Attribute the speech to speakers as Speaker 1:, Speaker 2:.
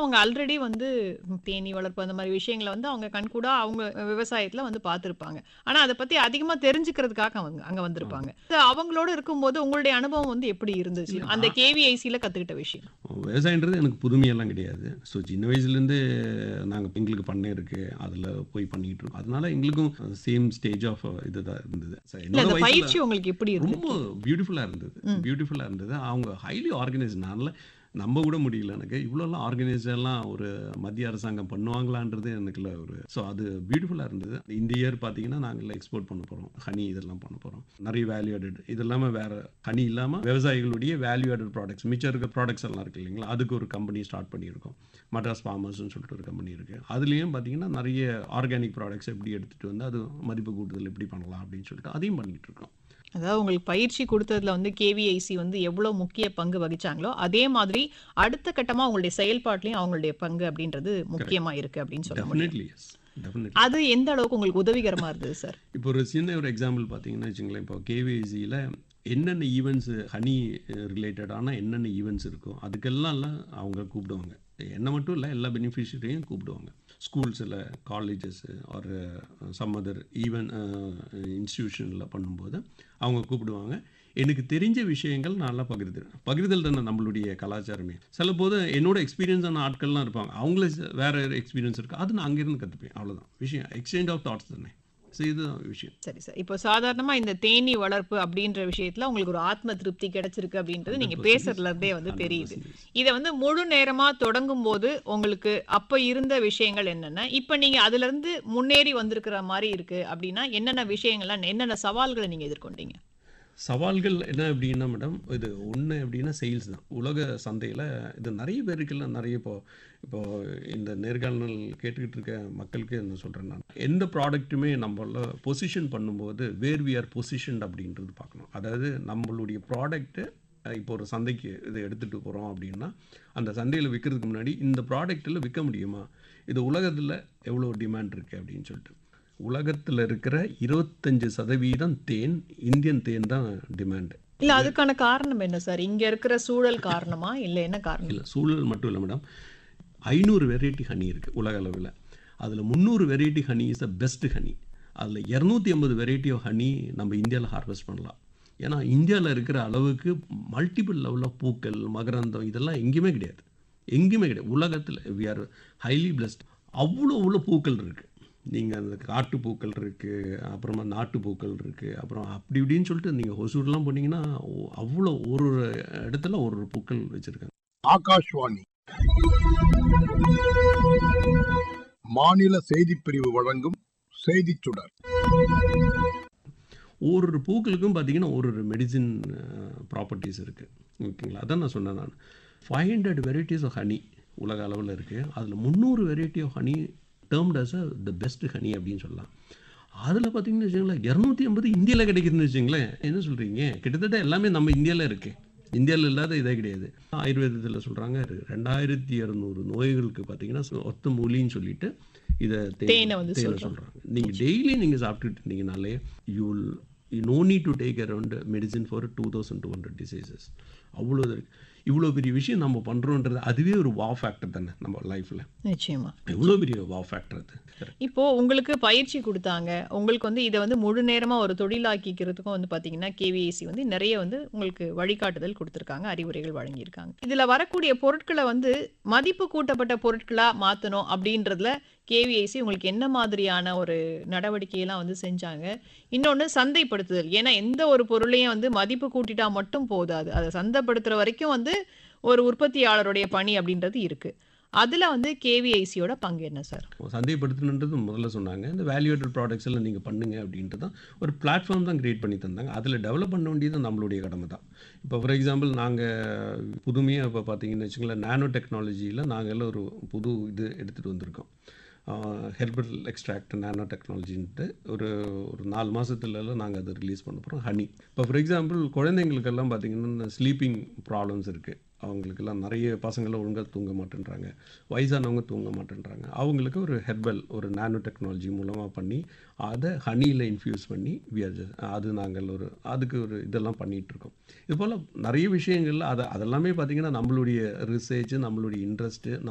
Speaker 1: அவங்க ஆல்ரெடி வந்து தேனீ வளர்ப்பு அந்த மாதிரி விஷயங்கள வந்து அவங்க கண்கூடா அவங்க விவசாயத்துல வந்து பார்த்துருப்பாங்க. ஆனா அத பத்தி அதிகமா தெரிஞ்சுக்கிறதுக்காக அவங்க அங்க வந்திருப்பாங்க. அது அவங்களோட இருக்கும்போது உங்களுடைய அனுபவம் வந்து எப்படி இருந்துச்சு?
Speaker 2: இல்ல
Speaker 1: அந்த
Speaker 2: நான்
Speaker 1: கேவிஐசில கத்துக்கிட்ட விஷயம்.
Speaker 2: விவசாயன்றது எனக்கு புதுமையெல்லாம் கிடையாது. ஸோ சின்ன வயசுலேருந்து நாங்க எங்களுக்கு பண்ணை இருக்கு. அதில போய் பண்ணிக்கிட்டு இருக்கோம். அதனால எங்களுக்கும் சேம் ஸ்டேஜ் ஆஃப் இதுதான் இருந்தது. ஸோ
Speaker 1: இல்ல
Speaker 2: என்னோட
Speaker 1: அந்த
Speaker 2: வயசுல
Speaker 1: பயிற்சி உங்களுக்கு எப்படி
Speaker 2: ரொம்ப
Speaker 1: இருந்துச்சு?
Speaker 2: பியூட்டிஃபுல்லா இருந்தது.
Speaker 1: ம்.
Speaker 2: பியூட்டிஃபுல்லா இருந்தது. அவங்க ஹைலி ஆர்கனைஸ்ட் நான்லாம் நம்ப கூட முடியல எனக்கு. இவ்வளோலாம் ஆர்கனைஸ்டெல்லாம் ஒரு மத்திய அரசாங்கம் பண்ணுவாங்களான்றது எனக்குள்ள ஒரு ஸோ அது பியூட்டிஃபுல்லா இருந்தது. இந்த இயர் பார்த்தீங்கன்னா, நாங்கலாம் எக்ஸ்போர்ட் பண்ண போறோம். ஹனி இதெல்லாம் பண்ண போறோம். நெறைய வேல்யூ ஆடட் இது இல்லாம வேற ஹனி இல்லாம விவசாயிகளுடைய வேல்யூ ஆடட் ப்ராடக்ட்ஸ் மிச்சம் இருக்க ப்ராடக்ட்ஸ் எல்லாம் இருக்கு இல்லைங்களா? அதுக்கு ஒரு கம்பெனி ஸ்டார்ட் பண்ணியிருக்கோம். மட்ராஸ் ஃபார்மர்ஸ்ன்னு சொல்லிட்டு ஒரு கம்பெனி இருக்கு. அதுலயும் பார்த்தீங்கன்னா, நெறைய ஆர்கானிக் ப்ராடக்ட்ஸ் எப்படி எடுத்துட்டு வந்து அது மதிப்பு கூட்டுதல் எப்படி பண்ணலாம் அப்படின்னு சொல்லிட்டு அதையும் பண்ணிக்கிட்டு இருக்கோம்.
Speaker 1: அதாவது உங்களுக்கு பயிற்சி குடுத்ததுல வந்து கேவிஐசி வந்து எவ்வளோ முக்கிய பங்கு வகிச்சாங்களோ, அதே மாதிரி அடுத்த கட்டமா உங்களுடைய செயல்பாட்டிலயும் அவங்களுடைய பங்கு அப்படின்றது
Speaker 2: கரெக்ட்.
Speaker 1: முக்கியமா இருக்கு அப்படின்னு சொல்ல முடியும்.
Speaker 2: Definitely yes. டெஃபினெட்லி.
Speaker 1: அது எந்த அளவுக்கு உங்களுக்கு உதவிகரமா இருந்தது சார்?
Speaker 2: இப்போ ஒரு சின்ன ஒரு எக்ஸாம்பிள் பார்த்தீங்கன்னா வச்சுக்கங்களேன், இப்போ கேவிஐசியில என்னென்ன ஈவெண்ட்ஸ் ஹனி ரிலேட்டடான என்னென்ன ஈவெண்ட்ஸ் இருக்கோ, அதுக்கெல்லாம்லாம் அவங்க கூப்பிடுவாங்க. என்ன மட்டும் இல்ல, எல்லா பெனிஃபிஷியரியும் கூப்பிடுவாங்க. ஸ்கூல்ஸ்ல, colleges or some other even uh இன்ஸ்டிடியூஷன்ல பண்ணும்போது அவங்க கூப்பிடுவாங்க. எனக்கு தெரிஞ்ச விஷயங்கள் நான்லாம் பகிர்ந்துருவேன். பகிர்தல் தானே நம்மளுடைய கலாச்சாரமே. சிலபோது என்னோட எக்ஸ்பீரியன்ஸான ஆட்கள்லாம் இருப்பாங்க. அவங்கள வேற எக்ஸ்பீரியன்ஸ் இருக்கு. அது நான் அங்கேருந்து கத்துப்பேன். அவ்வளோதான். விஷயம் எக்ஸ்சேஞ்ச் ஆஃப் தாட்ஸ் தானே. ஸோ இதுதான் விஷயம்.
Speaker 1: சரி சார். இப்போ சாதாரணமா இந்த தேனீ வளர்ப்பு அப்படின்ற விஷயத்துல உங்களுக்கு ஒரு ஆத்ம திருப்தி கிடைச்சிருக்கு அப்படின்றது நீங்க
Speaker 2: 100%
Speaker 1: பேசுறதுல இருந்தே வந்து தெரியுது.
Speaker 2: 100%
Speaker 1: இத வந்து முழு நேரமா தொடங்கும்போது உங்களுக்கு அப்ப இருந்த விஷயங்கள் என்னென்ன? இப்ப நீங்க அதுலருந்து முன்னேறி வந்திருக்கிற மாரி இருக்கு அப்படின்னா, என்னென்ன விஷயங்கள்லாம் என்னென்ன சவால்கள நீங்க எதிர்கொண்டீங்க?
Speaker 2: சவால்கள் என்ன அப்படின்னா மேடம், இது ஒண்ணு அப்படின்னா சேல்ஸ் தான். உலக சந்தையில இது நெறைய பேருக்குலாம் நெறைய இப்போ இப்போ இந்த நேர்காணல் கேட்டுக்கிட்டு இருக்க மக்களுக்கு என்ன சொல்றேன் நான். எந்த ப்ராடக்ட்டுமே நம்மள பொசிஷன் பண்ணும்போது வேர் வி ஆர் பொசிஷன்ட் அப்படின்றது பார்க்கணும். அதாவது நம்மளுடைய ப்ராடக்ட்டு இப்போ ஒரு சந்தைக்கு இத எடுத்துட்டு போறோம் அப்படின்னா, அந்த சந்தையில விக்கிறதுக்கு முன்னாடி இந்த ப்ராடக்ட்ல விக்க முடியுமா? இது உலகத்துல எவ்வளோ டிமாண்ட் இருக்கு அப்படின்னு சொல்லிட்டு. உலகத்துல இருக்கிற 25% தேன், இந்தியன் தேன் தான் டிமாண்ட்.
Speaker 1: இல்ல
Speaker 2: இது
Speaker 1: அதுக்கான காரணம் என்ன சார்? இங்க இருக்கிற சூழல் காரணமா? இல்ல என்ன காரணம்?
Speaker 2: இல்ல சூழல் மட்டும் இல்ல மேடம். 500 வெரைட்டி ஹனி இருக்கு உலக அளவுல. அதுல 300 variety honey is the best honey. அதுல 250 வெரைட்டி ஆஃப் ஹனி நம்ம இந்தியால ஹார்வெஸ்ட் பண்ணலாம். ஏன்னா இந்தியால இருக்கிற அளவுக்கு மல்டிபிள் லெவல் ஆஃப் பூக்கள், மகரந்தம் இதெல்லாம் எங்கேயுமே கிடையாது. எங்கேயுமே கிடையாது. உலகத்துல வி ஆர் ஹைலி பிளெஸ்ட். அவ்வளோ அவ்வளோ பூக்கள் இருக்கு. நீங்க அந்த காட்டு பூக்கள் இருக்கு. அப்புறமா நாட்டு பூக்கள் இருக்கு. அப்புறம் அப்படி இப்படின்னு சொல்லிட்டு நீங்க ஒசூர்லாம் போனீங்கன்னா, அவ்வளோ ஒரு ஒரு இடத்துல ஒரு ஒரு பூக்கள் வச்சிருக்காங்க.
Speaker 3: ஆகாஷ்வாணி மாநில செய்திப் பிரிவு வழங்கும் செய்திச் சுடர்
Speaker 2: ஒரு ஒரு பூக்களுக்கும் பார்த்தீங்கன்னா, ஒரு ஒரு மெடிசின் ப்ராப்பர்ட்டீஸ் இருக்கு. ஓகேங்களா? அதான் நான் சொன்னேன் நானு. 500 வெரைட்டீஸ் ஆஃப் ஹனி உலக அளவுல இருக்கு. அதுல 300 variety of honey termed as uh the best honey அப்படின்னு சொல்லலாம். அதுல பார்த்தீங்கன்னு வச்சுக்கோங்களேன், 250 இந்தியால கிடைக்குதுன்னு வச்சுக்கங்களேன். என்ன சொல்றீங்க? கிட்டத்தட்ட எல்லாமே நம்ம இந்தியால இருக்கே. இந்தியால இல்லாத இதே கிடையாது. ஆயுர்வேதத்துல சொல்றாங்க 2200 நோய்களுக்கு பார்த்தீங்கன்னா, ஒத்த மூலின்னு சொல்லிட்டு இத தேன்
Speaker 1: தேன வந்து
Speaker 2: தேன
Speaker 1: சொல்றாங்க.
Speaker 2: சொல்றாங்க. நீங்க டெய்லி நீங்க சாப்பிட்டுட்டு இருந்தீங்கனாலே, you will no need to take around medicine for 2200 diseases. அவ்வளோ இது இருக்கு. இவ்வளோ பெரிய விஷயம் நம்ம பண்றோம்ன்றது அதுவே ஒரு வாவ் ஃபேக்டர் தானே நம்ம லைஃப்ல.
Speaker 1: நிச்சயமா.
Speaker 2: எவ்வளோ பெரிய வாவ் ஃபேக்டர் அது. கரெக்ட்.
Speaker 1: இப்போ உங்களுக்கு பயிற்சி குடுத்தாங்க. உங்களுக்கு வந்து இத வந்து முழு நேரமா ஒரு தொழிலாக்கிக்கிறதுக்கும் வந்து பார்த்தீங்கன்னா, கேவிஐசி வந்து நெறைய வந்து உங்களுக்கு வழிகாட்டுதல் குடுத்துருக்காங்க. அறிவுரைகள் வழங்கியிருக்காங்க. இதுல வரக்கூடிய பொருட்கள வந்து மதிப்பு கூட்டப்பட்ட பொருட்களா மாத்தணும் அப்படின்றதுல கேவிஐசி உங்களுக்கு என்ன மாதிரியான ஒரு நடவடிக்கையெல்லாம் வந்து செஞ்சாங்க? இன்னொன்னு சந்தைப்படுத்துதல். ஏன்னா எந்த ஒரு பொருளையும் வந்து மதிப்பு கூட்டிட்டா மட்டும் போதாது. அத சந்தைப்படுத்துற வரைக்கும் வந்து ஒரு உற்பத்தியாளருடைய பணி அப்படின்றது இருக்கு. அதுல வந்து கேவிஐசியோட பங்கு என்ன சார்?
Speaker 2: சந்தைப்படுத்தணுன்றது முதல்ல சொன்னாங்க. இந்த வேல்யூ ஆடட் ப்ராடக்ட்ஸ் எல்லாம் நீங்க பண்ணுங்க அப்படின்ட்டு தான் ஒரு பிளாட்ஃபார்ம் தான் கிரியேட் பண்ணி தந்தாங்க. அதுல டெவலப் பண்ண வேண்டியது நம்மளுடைய கடமை தான். இப்போ ஃபார் எக்ஸாம்பிள் நாங்க புதுமையா இப்போ பார்த்தீங்கன்னு வச்சுக்கோங்களேன், நானோ டெக்னாலஜியில நாங்க எல்லாம் ஒரு புது இது எடுத்துட்டு வந்திருக்கோம். ஆ ஹெர்பல் எக்ஸ்ட்ராக்ட் நானோ டெக்னாலஜின்ட்டு ஒரு ஒரு 4 மாசத்துலலாம் நாங்க அத ரிலீஸ் பண்ண போறோம். ஹனி. இப்போ ஃபார் எக்ஸாம்பிள் குழந்தைங்களுக்கெல்லாம் பார்த்தீங்கன்னா, ஸ்லீப்பிங் ப்ராப்ளம்ஸ் இருக்கு. அவங்களுக்கெல்லாம் நெறைய பசங்கலாம் ஒழுங்கா தூங்க மாட்டேன்றாங்க. வயசானவங்க தூங்க மாட்டேன்றாங்க. அவங்களுக்கு ஒரு ஹெர்பல் ஒரு நானோ டெக்னாலஜி மூலமா பண்ணி, அத ஹனியில இன்ஃப்யூஸ் பண்ணி வி ஆர் ஜஸ்ட் அது நாங்கள் ஒரு அதுக்கு ஒரு இதெல்லாம் பண்ணிட்டு இருக்கோம். இதுபோல நெறைய விஷயங்கள்ல அத அதெல்லாமே பார்த்தீங்கன்னா, நம்மளுடைய ரிசர்ச், நம்மளுடைய இன்ட்ரெஸ்ட்